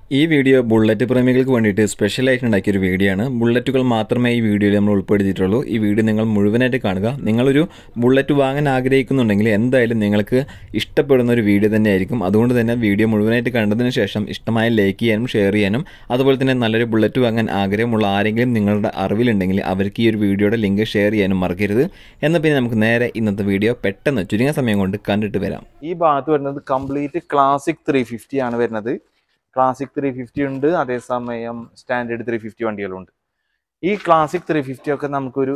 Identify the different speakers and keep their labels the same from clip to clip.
Speaker 1: ഈ video bullet പ്രേമികൾക്ക് വേണ്ടിയിട്ട് സ്പെഷ്യലായിട്ട് ഉണ്ടാക്കിയ ഒരു വീഡിയോ ആണ് ബുള്ളറ്റുകൾ മാത്രമേ ഈ വീഡിയോയിൽ നമ്മൾ ഉൾപ്പെടുത്തിയിട്ടുള്ളൂ ഈ വീഡിയോ നിങ്ങൾ മുഴുവനായിട്ട് കാണുക നിങ്ങളൊരു ബുള്ളറ്റ് വാങ്ങാൻ ആഗ്രഹിക്കുന്നുണ്ടെങ്കിൽ എന്തായാലും നിങ്ങൾക്ക് ഇഷ്ടപ്പെടുന്ന ഒരു വീഡിയോ തന്നെയായിരിക്കും അതുകൊണ്ട് തന്നെ വീഡിയോ മുഴുവനായിട്ട് കണ്ടതിന് ശേഷം ഇഷ്ടമായ ലൈക്ക് ചെയ്യാനും ഷെയർ ചെയ്യാനും അതുപോലെ തന്നെ നല്ലൊരു ബുള്ളറ്റ് വാങ്ങാൻ ആഗ്രഹമുള്ള ആരെങ്കിലും നിങ്ങളുടെ അറിവിലുണ്ടെങ്കിൽ അവർക്ക് ഈ ഒരു വീഡിയോയുടെ ലിങ്ക് ഷെയർ ചെയ്യാനും മറക്കരുത് എന്നാൽ പിന്നെ നമുക്ക് നേരെ ഇന്നത്തെ വീഡിയോ പെട്ടെന്ന് ചുരുങ്ങിയ സമയം കൊണ്ട് കണ്ടിട്ട് വരാം
Speaker 2: ഈ ഭാഗത്ത് വരുന്നത് കംപ്ലീറ്റ് ക്ലാസിക് ത്രീ ഫിഫ്റ്റി ആണ് വരുന്നത് ക്ലാസിക് ത്രീ ഫിഫ്റ്റി ഉണ്ട് അതേസമയം സ്റ്റാൻഡേർഡ് ത്രീ ഫിഫ്റ്റി വണ്ടികളുണ്ട് ഈ ക്ലാസിക് ത്രീ ഫിഫ്റ്റി ഒക്കെ നമുക്കൊരു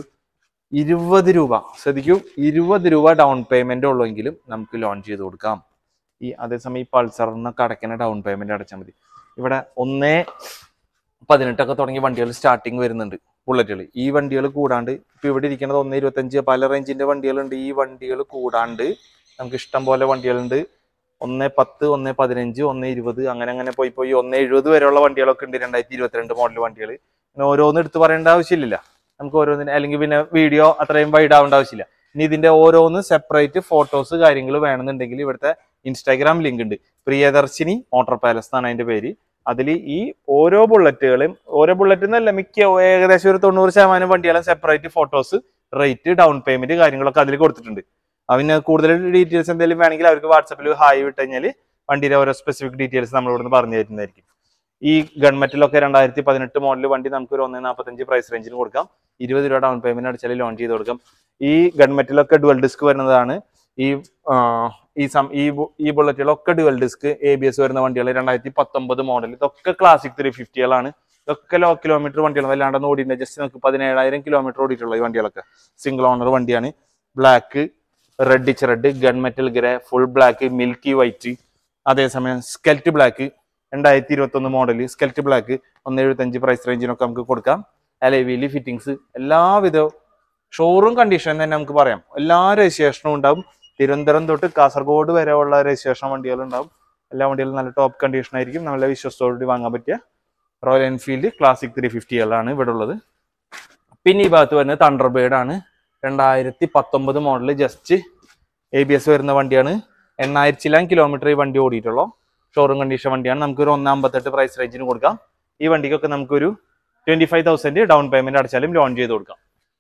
Speaker 2: ഇരുപത് രൂപ ശ്രദ്ധിക്കൂ ഇരുപത് രൂപ ഡൗൺ പേയ്മെന്റ് ഉള്ളെങ്കിലും നമുക്ക് ലോഞ്ച് ചെയ്ത് കൊടുക്കാം ഈ അതേസമയം ഈ പൾസറിനൊക്കെ അടയ്ക്കുന്ന ഡൗൺ പേയ്മെന്റ് അടച്ചാൽ മതി ഇവിടെ ഒന്നേ പതിനെട്ടൊക്കെ തുടങ്ങിയ വണ്ടികൾ സ്റ്റാർട്ടിങ് വരുന്നുണ്ട് ബുള്ളറ്റുകൾ ഈ വണ്ടികൾ കൂടാണ്ട് ഇപ്പൊ ഇവിടെ ഇരിക്കുന്നത് ഒന്നേ ഇരുപത്തഞ്ച് പല റേഞ്ചിന്റെ വണ്ടികളുണ്ട് ഈ വണ്ടികൾ കൂടാണ്ട് നമുക്ക് ഇഷ്ടം പോലെ വണ്ടികളുണ്ട് ഒന്ന് പത്ത് ഒന്ന് പതിനഞ്ച് ഒന്ന് ഇരുപത് അങ്ങനെ അങ്ങനെ പോയി പോയി ഒന്ന് എഴുപത് വരെയുള്ള വണ്ടികളൊക്കെ ഉണ്ട് രണ്ടായിരത്തി ഇരുപത്തിരണ്ട് മോഡൽ വണ്ടികൾ പിന്നെ ഓരോന്ന് എടുത്ത് പറയേണ്ട ആവശ്യമില്ല നമുക്ക് ഓരോന്നിന് അല്ലെങ്കിൽ പിന്നെ വീഡിയോ അത്രയും വൈഡ് ആവേണ്ട ആവശ്യമില്ല ഇനി ഇതിന്റെ ഓരോന്ന് സെപ്പറേറ്റ് ഫോട്ടോസ് കാര്യങ്ങൾ വേണമെന്നുണ്ടെങ്കിൽ ഇവിടുത്തെ ഇൻസ്റ്റാഗ്രാം ലിങ്ക് ഉണ്ട് പ്രിയദർശിനി മോട്ടോർ പാലസ് എന്നാണ് അതിന്റെ പേര് അതിൽ ഈ ഓരോ ബുള്ളറ്റുകളും ഓരോ ബുള്ളറ്റ് എന്നല്ല മിക്ക ഏകദേശം ഒരു തൊണ്ണൂറ് ശതമാനം വണ്ടികളും separate photos rate down payment കാര്യങ്ങളൊക്കെ അതിൽ കൊടുത്തിട്ടുണ്ട് അവന് കൂടുതൽ ഡീറ്റെയിൽസ് എന്തെങ്കിലും വേണമെങ്കിൽ അവർക്ക് വാട്സപ്പിൽ ഹായ് വിട്ട് കഴിഞ്ഞാൽ വണ്ടിയുടെ ഓരോ സ്പെസിഫിക് ഡീറ്റെയിൽസ് നമ്മൾ ഇവിടുന്ന് പറഞ്ഞു തരുന്നതായിരിക്കും ഈ ഗവൺമെന്റിലൊക്കെ രണ്ടായിരത്തി പതിനെട്ട് മോഡൽ വണ്ടി നമുക്ക് ഒരു ഒന്നേ നാൽപ്പത്തഞ്ച് പ്രൈസ് റേഞ്ചിന് കൊടുക്കാം ഇരുപത് രൂപ ഡൗൺ പേയ്മെന്റ് അടിച്ചാൽ ലോഞ്ച് ചെയ്ത് കൊടുക്കാം ഈ ഗവൺമെന്റിലൊക്കെ ഡുവൽ ഡിസ്ക് വരുന്നതാണ് ഈ ആ, ഈ സം ഈ ബു- ഈ ബുള്ളറ്റുകളൊക്കെ dual disc A B S വരുന്ന വണ്ടികൾ രണ്ടായിരത്തി പത്തൊമ്പത് മോഡൽ ഇതൊക്കെ ക്ലാസിക് ത്രീ ഫിഫ്റ്റികളാണ് ഇതൊക്കെ ലോ കിലോമീറ്റർ വണ്ടികൾ വല്ലാണ്ട് ഓടിയിട്ടുണ്ട് ജസ്റ്റ് നമുക്ക് പതിനേഴായിരം കിലോമീറ്റർ ഓടിയിട്ടുള്ള ഈ വണ്ടികളൊക്കെ സിംഗിൾ ഓണർ വണ്ടിയാണ് black reddish red gunmetal grey full black milky white അതേസമയം സ്കെൽറ്റ് ബ്ലാക്ക് രണ്ടായിരത്തി ഇരുപത്തി ഒന്ന് മോഡൽ സ്കെൽറ്റ് ബ്ലാക്ക് ഒന്ന് എഴുപത്തഞ്ച് പ്രൈസ് റേഞ്ചിനൊക്കെ നമുക്ക് കൊടുക്കാം അലവിലി ഫിറ്റിങ്സ് എല്ലാവിധ ഷോറൂം കണ്ടീഷൻ തന്നെ നമുക്ക് പറയാം എല്ലാ രജിസ്ട്രേഷനും ഉണ്ടാവും തിരുവനന്തപുരം തൊട്ട് കാസർഗോഡ് വരെ ഉള്ള രജിസ്ട്രേഷൻ വണ്ടികൾ ഉണ്ടാവും എല്ലാ വണ്ടികളും നല്ല ടോപ്പ് കണ്ടീഷൻ ആയിരിക്കും നല്ല വിശ്വസത്തോടുകൂടി വാങ്ങാൻ പറ്റിയ റോയൽ എൻഫീൽഡ് ക്ലാസിക് ത്രീ ഫിഫ്റ്റികളാണ് ഇവിടെ ഉള്ളത് പിന്നെ ഈ ഭാഗത്ത് വരുന്നത് തണ്ടർ ബേർഡ് ആണ് രണ്ടായിരത്തി പത്തൊമ്പത് model just A B S വരുന്ന വണ്ടിയാണ് എണ്ണായിരത്തിലാം കിലോമീറ്റർ ഈ വണ്ടി ഓടിയിട്ടുള്ളൂ ഷോറൂം കണ്ടീഷൻ വണ്ടിയാണ് നമുക്കൊരു ഒന്ന് അമ്പത്തെട്ട് പ്രൈസ് റേഞ്ചിന് കൊടുക്കാം ഈ വണ്ടിക്കൊക്കെ നമുക്കൊരു twenty five thousand down payment അടച്ചാലും ലോഞ്ച് ചെയ്ത് കൊടുക്കാം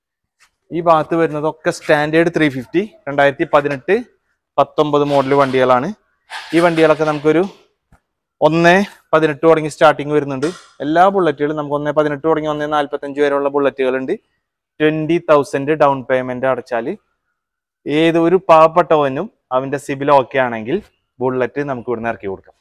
Speaker 2: ഈ ഭാഗത്ത് വരുന്നതൊക്കെ സ്റ്റാൻഡേർഡ് ത്രീ ഫിഫ്റ്റി രണ്ടായിരത്തി പതിനെട്ട് പത്തൊമ്പത് മോഡൽ വണ്ടികളാണ് ഈ വണ്ടികളൊക്കെ നമുക്കൊരു ഒന്ന് പതിനെട്ട് തുടങ്ങി സ്റ്റാർട്ടിങ് വരുന്നുണ്ട് എല്ലാ ബുള്ളറ്റുകളും നമുക്ക് ഒന്ന് പതിനെട്ട് തുടങ്ങി ഒന്ന് നാല്പത്തഞ്ച് വരെയുള്ള ബുള്ളറ്റുകളുണ്ട് ട്വന്റി തൗസൻഡ് ഡൗൺ പേയ്മെന്റ് അടച്ചാൽ ഏതൊരു പാവപ്പെട്ടവനും അവന്റെ സിബിൽ ഓക്കെ ആണെങ്കിൽ ബുള്ളറ്റ് നമുക്ക് ഇവിടുന്ന് ഇറക്കി കൊടുക്കാം